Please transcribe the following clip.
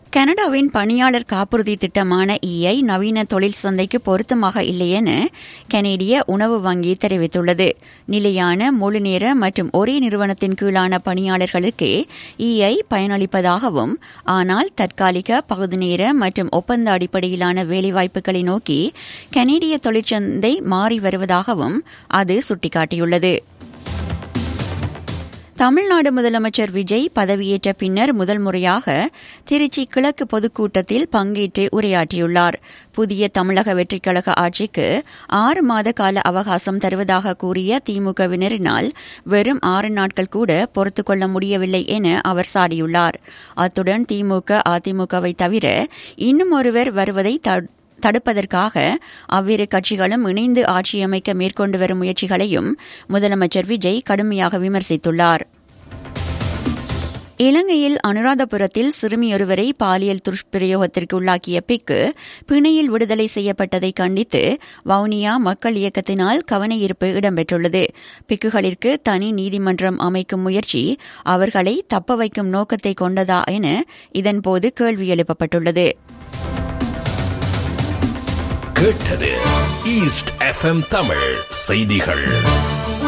கனடாவின் பணியாளர் காப்புறுதி திட்டமான இஐ நவீன தொழில் சந்தைக்கு பொருத்தமாக இல்லை என கனேடிய உணவு வங்கி தெரிவித்துள்ளது நிலையான முழுநேர மற்றும் ஒரே நிறுவனத்தின் கீழான பணியாளர்களுக்கு இஐ பயனளிப்பதாகவும் ஆனால் தற்காலிக பகுதி நேர மற்றும் ஒப்பந்த அடிப்படையிலான வேலைவாய்ப்புகளை நோக்கி கனேடிய தொழிற்சந்தை மாறி வருவதாகவும் அது சுட்டிக்காட்டியுள்ளது தமிழ்நாடு முதலமைச்சர் விஜய் பதவியேற்ற பின்னர் முதல் முறையாக திருச்சி கிழக்கு பொதுக்கூட்டத்தில் பங்கேற்று உரையாற்றியுள்ளார் புதிய தமிழக வெற்றிக்கழக ஆட்சிக்கு ஆறு மாத கால அவகாசம் தருவதாக கூறிய திமுகவினரினால் வெறும் ஆறு நாட்கள் கூட பொறுத்துக்கொள்ள முடியவில்லை என அவர் சாடியுள்ளார் அத்துடன் திமுக அதிமுகவை தவிர இன்னும் ஒருவர் வருவதை தடுப்பதற்காக அவ்விரு கட்சிகளும் இணைந்து ஆட்சியமைக்க மேற்கொண்டு வரும் முயற்சிகளையும் முதலமைச்சர் விஜய் கடுமையாக விமர்சித்துள்ளார் இலங்கையில் அனுராதபுரத்தில் சிறுமியொருவரை பாலியல் துஷ்பிரயோகத்திற்கு உள்ளாக்கிய பிக்கு பிணையில் விடுதலை செய்யப்பட்டதை கண்டித்து வவுனியா மக்கள் இயக்கத்தினால் கவனஈர்ப்பு இடம்பெற்றுள்ளது பிக்குகளிற்கு தனி நீதிமன்றம் அமைக்கும் முயற்சி அவர்களை தப்ப வைக்கும் நோக்கத்தை கொண்டதா என இதன்போது கேள்வி எழுப்பப்பட்டுள்ளது கேட்டது ஈஸ்ட் எஃப்எம் தமிழ் செய்திகள்